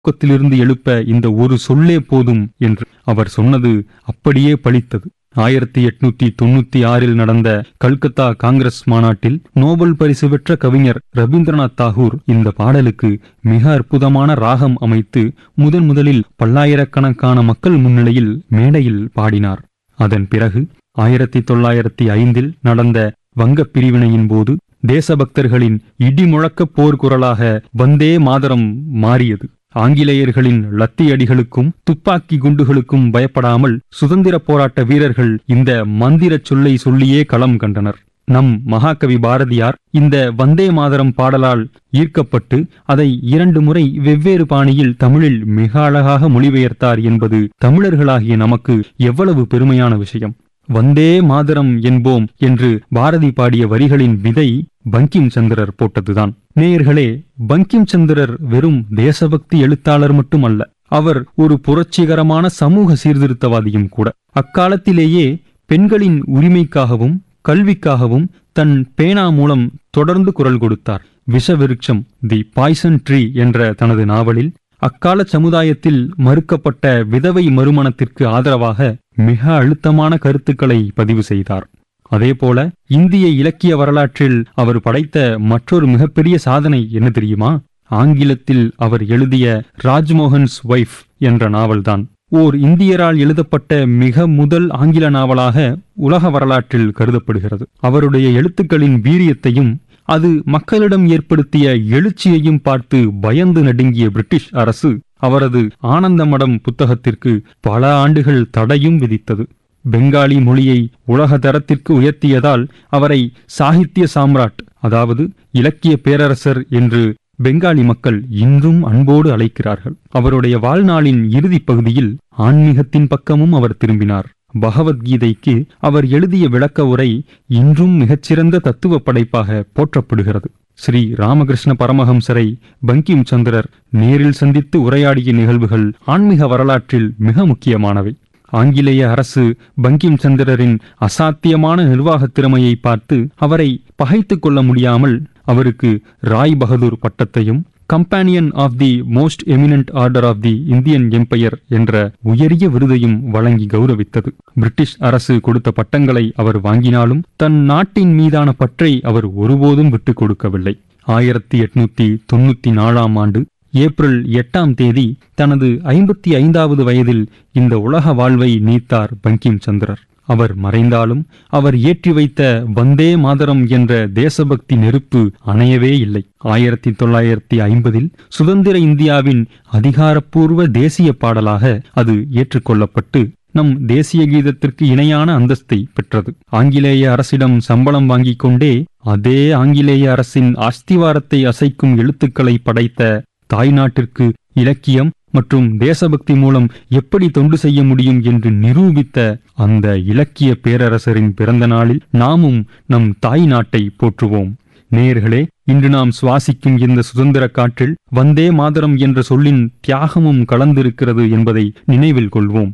தூக்கத்திலிருந்து எழுப்ப இந்த ஒரு சொல்லே போதும் என்று அவர் சொன்னது அப்படியே பலித்தது ஆயிரத்தி எட்நூத்தி தொண்ணூத்தி ஆறில் நடந்த கல்கத்தா காங்கிரஸ் மாநாட்டில் நோபல் பரிசு பெற்ற கவிஞர் ரவீந்திரநாத் தாகூர் இந்த பாடலுக்கு மிக அற்புதமான ராகம் அமைத்து முதன் முதலில் பல்லாயிரக்கணக்கான மக்கள் முன்னிலையில் மேடையில் பாடினார் அதன் பிறகு ஆயிரத்தி தொள்ளாயிரத்தி ஐந்தில் நடந்த வங்கப் பிரிவினையின் போது தேசபக்தர்களின் இடிமுழக்க போர்க்குரலாக வந்தே மாதரம் மாறியது ஆங்கிலேயர்களின் லத்தி அடிகளுக்கும் துப்பாக்கி குண்டுகளுக்கும் பயப்படாமல் சுதந்திர போராட்ட வீரர்கள் இந்த மந்திரச் சொல்லை சொல்லியே களம் கண்டனர் நம் மகாகவி பாரதியார் இந்த வந்தே மாதரம் பாடலால் ஈர்க்கப்பட்டு அதை இரண்டு முறை வெவ்வேறு பாணியில் தமிழில் மிக அழகாக மொழிபெயர்த்தார் என்பது தமிழர்களாகிய நமக்கு எவ்வளவு பெருமையான விஷயம் வந்தே மாதரம் என்போம் என்று பாரதி பாடிய வரிகளின் விதை பங்கிம் சந்திரர் போட்டதுதான் நேயர்களே பங்கிம் சந்திரர் வெறும் தேசபக்தி எழுத்தாளர் மட்டுமல்ல அவர் ஒரு புரட்சிகரமான சமூக சீர்திருத்தவாதியும் கூட அக்காலத்திலேயே பெண்களின் உரிமைக்காகவும் கல்விக்காகவும் தன் பேனா மூலம் தொடர்ந்து குரல் கொடுத்தார் விஷவிருட்சம் தி பாய்சன் ட்ரீ என்ற தனது நாவலில் அக்கால சமுதாயத்தில் மறுக்கப்பட்ட விதவை மறுமணத்திற்கு ஆதரவாக மிக அழுத்தமான கருத்துக்களை பதிவு செய்தார் அதேபோல இந்திய இலக்கிய வரலாற்றில் அவர் படைத்த மற்றொரு மிகப்பெரிய சாதனை என்ன தெரியுமா ஆங்கிலத்தில் அவர் எழுதிய ராஜ்மோகன்ஸ் ஒய்ஃப் என்ற நாவல்தான் ஓர் இந்தியரால் எழுதப்பட்ட மிக முதல் ஆங்கில நாவலாக உலக வரலாற்றில் கருதப்படுகிறது அவருடைய எழுத்துக்களின் வீரியத்தையும் அது மக்களிடம் ஏற்படுத்திய எழுச்சியையும் பார்த்து பயந்து நடுங்கிய பிரிட்டிஷ் அரசு அவரது ஆனந்தமடம் புத்தகத்திற்கு பல ஆண்டுகள் தடையும் விதித்தது பெங்காலி மொழியை உலக தரத்திற்கு உயர்த்தியதால் அவரை சாகித்ய சாம்ராட் அதாவது இலக்கிய பேரரசர் என்று பெங்காலி மக்கள் இன்றும் அன்போடு அழைக்கிறார்கள் அவருடைய வாழ்நாளின் இறுதிப் பகுதியில் ஆன்மீகத்தின் பக்கமும் அவர் திரும்பினார் பகவத்கீதைக்கு அவர் எழுதிய விளக்க உரை இன்றும் மிகச்சிறந்த தத்துவ படைப்பாக போற்றப்படுகிறது ஸ்ரீ ராமகிருஷ்ண பரமஹம்சரை பங்கிம் சந்திரர் நேரில் சந்தித்து உரையாடிய நிகழ்வுகள் ஆன்மீக வரலாற்றில் மிக முக்கியமானவை ஆங்கிலேய அரசு பங்கிம் சந்திரரின் அசாத்தியமான நிர்வாகத் திறமையை பார்த்து அவரை பகைத்துக் கொள்ள முடியாமல் அவருக்கு ராய் பகதூர் பட்டத்தையும் companion of the most eminent order of the Indian empire என்ற உயரிய விருதையும் வழங்கி கௌரவித்தது பிரிட்டிஷ் அரசு கொடுத்த பட்டங்களை அவர் வாங்கினாலும் தன் நாட்டின் மீதான பற்றை அவர் ஒருபோதும் விட்டுக் கொடுக்கவில்லை ஆயிரத்தி எட்நூத்தி தொண்ணூத்தி நாலாம் ஆண்டு ஏப்ரல் எட்டாம் தேதி தனது ஐம்பத்தி ஐந்தாவது வயதில் இந்த உலக வாழ்வை நீத்தார் பங்கிம் சந்திரர் அவர் மறைந்தாலும் அவர் ஏற்றி வைத்த வந்தே மாதரம் என்ற தேசபக்தி நெருப்பு அணையவே இல்லை ஆயிரத்தி தொள்ளாயிரத்தி ஐம்பதில் சுதந்திர இந்தியாவின் அதிகாரப்பூர்வ தேசிய பாடலாக அது ஏற்றுக்கொள்ளப்பட்டு நம் தேசிய கீதத்திற்கு இணையான அந்தஸ்தை பெற்றது ஆங்கிலேய அரசிடம் சம்பளம் வாங்கிக் கொண்டே அதே ஆங்கிலேய அரசின் அஸ்திவாரத்தை அசைக்கும் எழுத்துக்களை படைத்த தாய்நாட்டிற்கு இலக்கியம் மற்றும் தேசபக்தி மூலம் எப்படி தொண்டு செய்ய முடியும் என்று நிரூபித்த அந்த இலக்கிய பேரரசரின் பிறந்த நாளில் நாமும் நம் தாய் நாட்டை போற்றுவோம் நேயர்களே இன்று நாம் சுவாசிக்கும் இந்த சுதந்திர காற்றில் வந்தே மாதரம் என்ற சொல்லின் தியாகமும் கலந்திருக்கிறது என்பதை நினைவில் கொள்வோம்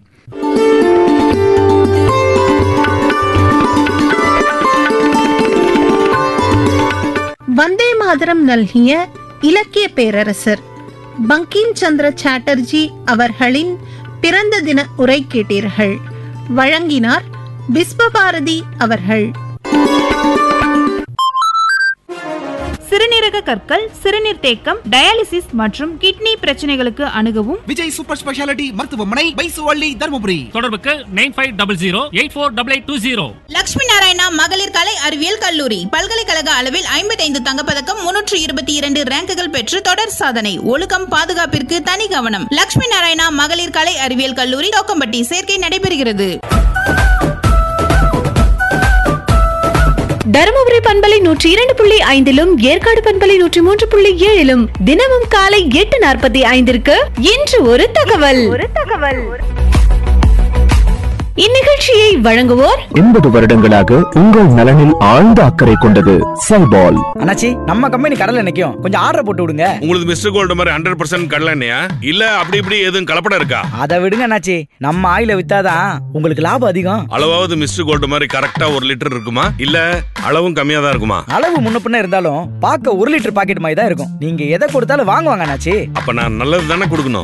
வந்தே மாதரம் நல்கிய இலக்கிய பேரரசர் பங்கிம் சந்திர சாட்டர்ஜி அவர்களின் பிறந்த தின உரை கேட்டீர்கள் வழங்கினார் விஸ்வபாரதி அவர்கள் சிறுநீரக கற்கள் சிறுநீர் தேக்கம் டயாலிசிஸ் மற்றும் கிட்னி பிரச்சனைகளுக்கு அணுகவும் விஜய் சூப்பர் ஸ்பெஷாலிட்டி மருத்துவமனை பைசுவள்ளி தருமபுரி தொடர்புக்கு nine five double zero eight four double eight two zero Lakshmi Narayana மகளிர் கலை அறிவியல் கல்லூரி பல்கலைக்கழக அளவில் ஐம்பத்தைந்து தங்கப்பதக்கம் முன்னூற்று இருபத்தி இரண்டு ரேங்குகள் பெற்று தொடர் சாதனை ஒழுக்கம் பாதுகாப்பிற்கு தனி கவனம் லட்சுமி நாராயணா மகளிர் கலை அறிவியல் கல்லூரி தோக்கம்பட்டி சேர்க்கை நடைபெறுகிறது தருமபுரி பண்பலை நூற்றி இரண்டு புள்ளி ஐந்திலும் ஏற்காடு பண்பலை நூற்றி மூன்று புள்ளி ஏழிலும் தினமும் காலை எட்டு நாற்பத்தி ஐந்திற்கு இன்று ஒரு தகவல் ஒரு தகவல் இந்நிகழ்ச்சியை வழங்குவோர் எண்பது வருடங்களாக உங்கள் நலனில் ஆழ்ந்த அக்கறை கொண்டது செல்பால் அண்ணாச்சி நம்ம கம்பெனி கடல்ல நிக்கும் கொஞ்சம் ஆர்டர் போட்டு விடுங்க உங்களுக்கு மிஸ்டர் கோல்டு மாதிரி ஹண்ட்ரட் பர்சன்ட் கடலண்ணையா இல்ல அப்படி இப்படி எதுவும் கலப்படம் இருக்கா அதை விடுங்க அண்ணாச்சி நம்ம ஆயில வித்தாதான் உங்களுக்கு லாபம் அதிகம் அளவாவது மிஸ்டர் கோல்டு மாதிரி கரெக்டா ஒரு லிட்டர் இருக்குமா இல்ல அளவும் கம்மியா தான் இருக்குமா அளவு முன்ன பின்ன இருந்தாலும் பார்க்க ஒரு லிட்டர் பாக்கெட் மாதிரி தான் இருக்கும் நீங்க எதை கொடுத்தாலும் வாங்குவாங்க அண்ணாச்சி அப்ப நான் நல்லது தானே கொடுக்கணும்